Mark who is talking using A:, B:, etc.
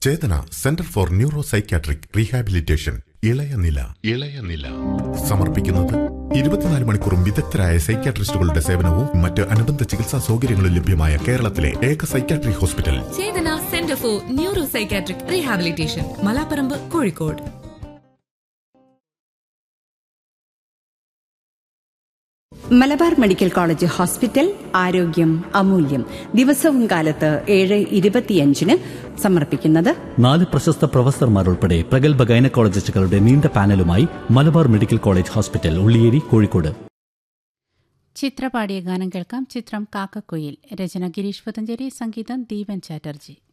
A: Chetana centre for neuro psychiatric rehabilitation ഇളയ നില ഇളയ നില സമർപ്പിക്കുന്നത് ഇരുപത്തിനാല് മണിക്കൂറും വിദഗ്ധരായ സൈക്യാട്രിസ്റ്റുകളുടെ സേവനവും മറ്റ് അനുബന്ധ ചികിത്സാ സൗകര്യങ്ങളും ലഭ്യമായ കേരളത്തിലെ ഏക psychiatry hospital
B: Chethana centre for neuro psychiatric rehabilitation Malaparamba Kozhikode
C: Malabar medical college hospital ആരോഗ്യം അമൂല്യം ദിവസവും കാലത്ത് ഏഴ് ഇരുപത്തിയഞ്ചിന് സമർപ്പിക്കുന്നത്
D: നാല് പ്രശസ്ത പ്രൊഫസർമാർ ഉൾപ്പെടെ പ്രഗത്ഭ ഗൈനക്കോളജിസ്റ്റുകളുടെ നീണ്ട പാനലുമായി Malabar medical college hospital Ulliyeri Kozhikode
E: Chithra പാടിയ ഗാനം കേൾക്കാം ചിത്രം കാക്കക്കുയിൽ രചന ഗിരീഷ് പുതഞ്ചേരി സംഗീതം ദീപൻ ചാറ്റർജി